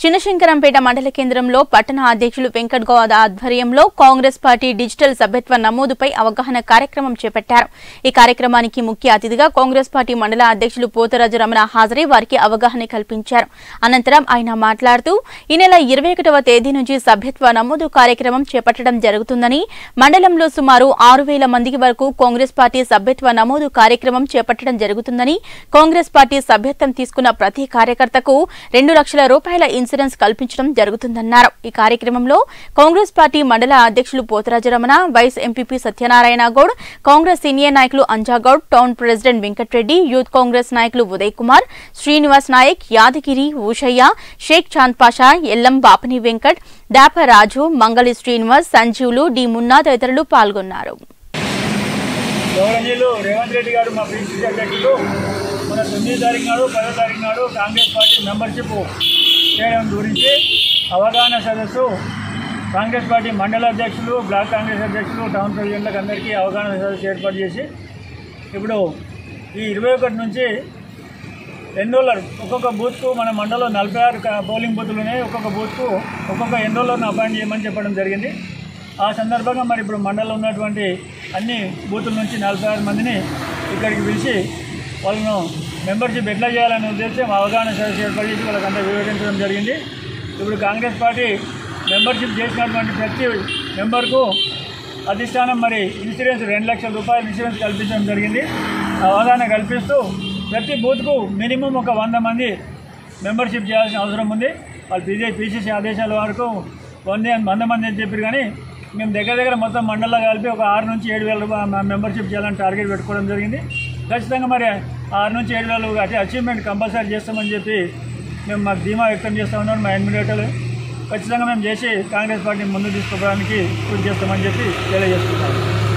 చిన్నశంకరంపేట మండల కేంద్రంలో పట్టణ అధ్యక్షులు వెంకట్ గౌడ్ ఆధ్వర్యంలో కాంగ్రెస్ పార్టీ డిజిటల్ సభ్యత్వ నమోదుపై అవగాహన కార్యక్రమం చేపట్టారు ఈ కార్యక్రమానికి ముఖ్య అతిథిగా కాంగ్రెస్ పార్టీ మండల అధ్యక్షులు పోతరాజు రమణ హాజరై వారికి అవగాహన కల్పించారు అనంతరం ఆయన మాట్లాడుతూ ఈ నెల ఇరవై ఒకటవ తేదీ నుంచి సభ్యత్వ నమోదు కార్యక్రమం చేపట్టడం జరుగుతుందని మండలంలో సుమారు ఆరు వేల మందికి వరకు కాంగ్రెస్ పార్టీ సభ్యత్వ నమోదు కార్యక్రమం చేపట్టడం జరుగుతుందని కాంగ్రెస్ పార్టీ సభ్యత్వం తీసుకున్న ప్రతి కార్యకర్తకు రెండు లక్షల రూపాయల ఇన్సూరెన్స్ కల్పించడం జరుగుతుందన్నారు ఈ కార్యక్రమంలో కాంగ్రెస్ పార్టీ మండల అధ్యక్షులు Potharajaramana vice MPP Satyanarayana Goud Congress senior నాయకులు Anjagoud town president Venkatreddy youth Congress నాయకులు ఉదయ్ కుమార్ శ్రీనివాస్ నాయక్ యాదగిరి ఊషయ్య షేక్ చాంద్ పాషా ఎల్లం బాపని వెంకట్ దాప రాజు మంగళి శ్రీనివాస్ సంజీవులు డి మున్నా తదితరులు పాల్గొన్నారు గౌరవనీయులు రేవంత్ రెడ్డి గారు మా ప్రిన్సిపల్ సెక్రటరీలు మన తొమ్మిది తారీఖు నాడు పదో తారీఖు నాడు కాంగ్రెస్ పార్టీ మెంబర్షిప్ చేయడం గురించి అవగాహన సదస్సు కాంగ్రెస్ పార్టీ మండల అధ్యక్షులు బ్లాక్ కాంగ్రెస్ అధ్యక్షులు టౌన్ ప్రెసిడెంట్లకు అందరికీ అవగాహన సదస్సు ఏర్పాటు చేసి ఇప్పుడు ఈ ఇరవై ఒకటి నుంచి ఎన్రోలర్ ఒక్కొక్క బూత్కు మన మండలంలో నలభై ఆరు క- పోలింగ్ బూతులు ఉన్నాయి ఒక్కొక్క బూత్కు ఒక్కొక్క ఎన్రోలర్ను అపాయింట్ చేయమని చెప్పడం జరిగింది ఆ సందర్భంగా మరి ఇప్పుడు మండలంలో ఉన్నటువంటి అన్ని బూతుల నుంచి నలభై ఆరు మందిని ఇక్కడికి పిలిచి వాళ్ళను మెంబర్షిప్ ఎట్లా చేయాలనే ఉద్దేశం అవగాహన సదస్సు ఏర్పాటు చేసి వాళ్ళకంతా వివరించడం జరిగింది ఇప్పుడు కాంగ్రెస్ పార్టీ మెంబర్షిప్ చేసినటువంటి ప్రతి మెంబర్కు అధిష్టానం మరి ఇన్సూరెన్స్ రెండు లక్షల రూపాయల ఇన్సూరెన్స్ కల్పించడం జరిగింది అవగాహన కల్పిస్తూ ప్రతి బూత్కు మినిమం ఒక వంద మంది మెంబర్షిప్ చేయాల్సిన అవసరం ఉంది వాళ్ళు పీజీ పీసీసీ ఆదేశాల వరకు వంద వంద మంది అని చెప్పారు కానీ మేము దగ్గర దగ్గర మొత్తం మండలంలో కలిపి ఒక ఆరు నుంచి ఏడు వేల రూపాయల మెంబర్షిప్ చేయాలని టార్గెట్ పెట్టుకోవడం జరిగింది ఖచ్చితంగా మరి ఆరు నుంచి ఏడు వేలు అంటే అచీవ్మెంట్ కంపల్సరీ చేస్తామని చెప్పి మేము మాకు ధీమా వ్యక్తం చేస్తూ ఉన్నాం మా ఎన్మిడేటర్లు ఖచ్చితంగా మేము చేసి కాంగ్రెస్ పార్టీని ముందుకు తీసుకోవడానికి కృషి చేస్తామని చెప్పి తెలియజేస్తున్నాం